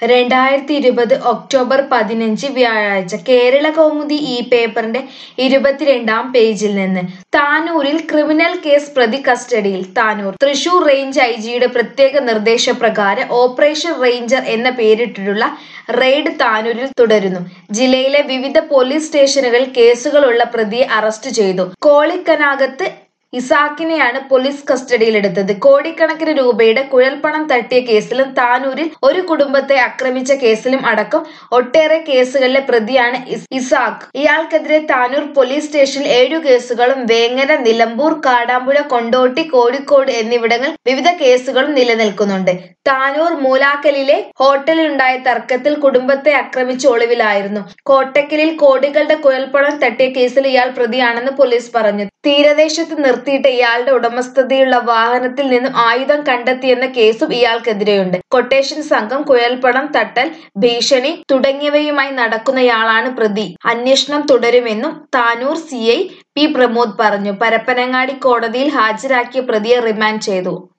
രണ്ടായിരത്തി ഇരുപത് ഒക്ടോബർ പതിനഞ്ച് വ്യാഴാഴ്ച കേരള കൗമുദി ഈ പേപ്പറിന്റെ ഇരുപത്തിരണ്ടാം പേജിൽ നിന്ന് താനൂരിൽ ക്രിമിനൽ കേസ് പ്രതി കസ്റ്റഡിയിൽ താനൂർ തൃശൂർ റേഞ്ച് ഐ ജിയുടെ പ്രത്യേക നിർദ്ദേശപ്രകാരം ഓപ്പറേഷൻ റേഞ്ചർ എന്ന പേരിട്ടിട്ടുള്ള റെയ്ഡ് താനൂരിൽ തുടരുന്നു ജില്ലയിലെ വിവിധ പോലീസ് സ്റ്റേഷനുകളിൽ കേസുകളുള്ള പ്രതിയെ അറസ്റ്റ് ചെയ്തു കോളിക്കനാകത്ത് ഇസാക്കിനെയാണ് പോലീസ് കസ്റ്റഡിയിലെടുത്തത് കോടിക്കണക്കിന് രൂപയുടെ കുഴൽപ്പണം തട്ടിയ കേസിലും താനൂരിൽ ഒരു കുടുംബത്തെ ആക്രമിച്ച കേസിലും അടക്കം ഒട്ടേറെ കേസുകളിലെ പ്രതിയാണ് ഇസ്- ഇസാക്ക് ഇയാൾക്കെതിരെ താനൂർ പോലീസ് സ്റ്റേഷനിൽ ഏഴു കേസുകളും വേങ്ങര നിലമ്പൂർ കാടാമ്പുഴ കൊണ്ടോട്ടി കോഴിക്കോട് എന്നിവിടങ്ങളിൽ വിവിധ കേസുകളും നിലനിൽക്കുന്നുണ്ട് താനൂർ മൂലാക്കലിലെ ഹോട്ടലിലുണ്ടായ തർക്കത്തിൽ കുടുംബത്തെ ആക്രമിച്ച് ഒളിവിലായിരുന്നു കോട്ടക്കലിൽ കോടികളുടെ കുഴൽപ്പണം തട്ടിയ കേസിൽ ഇയാൾ പ്രതിയാണെന്ന് പോലീസ് പറഞ്ഞു തീരദേശത്ത് നിർത്തിയിട്ട് ഇയാളുടെ ഉടമസ്ഥതയുള്ള വാഹനത്തിൽ നിന്നും ആയുധം കണ്ടെത്തിയെന്ന കേസും ഇയാൾക്കെതിരെയുണ്ട് കൊട്ടേഷൻ സംഘം കുഴൽപ്പണം തട്ടൽ ഭീഷണി തുടങ്ങിയവയുമായി നടക്കുന്നയാളാണ് പ്രതി അന്വേഷണം തുടരുമെന്നും Tanur C I P Pramod പറഞ്ഞു പരപ്പനങ്ങാടി കോടതിയിൽ ഹാജരാക്കിയ പ്രതിയെ റിമാൻഡ് ചെയ്തു